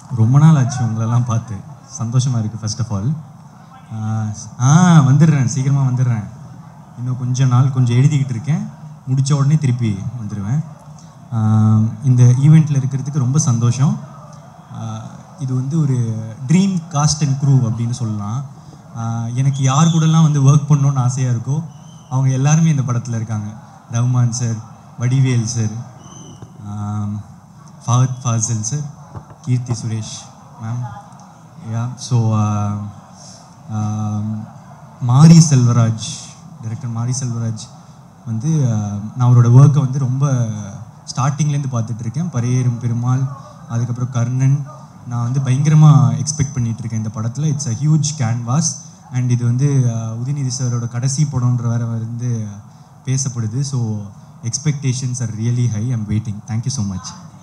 ரொம்ப நாள் ஆச்சு உங்களெல்லாம் பார்த்து சந்தோஷமாக இருக்குது ஃபர்ஸ்ட் ஆஃப் ஆல் ஆ வந்துடுறேன் சீக்கிரமாக வந்துடுறேன் இன்னும் கொஞ்ச நாள் கொஞ்சம் எழுதிக்கிட்டு இருக்கேன் முடித்த உடனே திருப்பி வந்துடுவேன் ஆஹ் இந்த ஈவெண்ட்டில் இருக்கிறதுக்கு ரொம்ப சந்தோஷம் ஆஹ் இது வந்து ஒரு ட்ரீம் காஸ்ட் அண்ட் க்ரூ அப்படின்னு சொல்லலாம் ஆஹ் எனக்கு யார் கூடலாம் வந்து ஒர்க் பண்ணணும்னு ஆசையாக இருக்கோ அவங்க எல்லாருமே இந்த படத்தில் இருக்காங்க Rahman sir Vadivel sir Fahadh Faasil sir Keerthy Suresh ma'am yeah so Mari Selvaraj director மாரி செல்வராஜ் வந்து ஆஹ், நான் அவரோட ஒர்க்கை வந்து ரொம்ப ஸ்டார்டிங்லேருந்து பார்த்துட்டு இருக்கேன் பரையேறும் பெருமாள் அதுக்கப்புறம் கர்ணன் நான் வந்து பயங்கரமாக எக்ஸ்பெக்ட் பண்ணிட்டு இருக்கேன் இந்த படத்தில் it's a huge canvas and இது வந்து ஆஹ், உதயநிதி சாரோட கடைசி படம்ன்ற வேற வந்து பேசப்படுது so expectations are really high I'm waiting thank you so much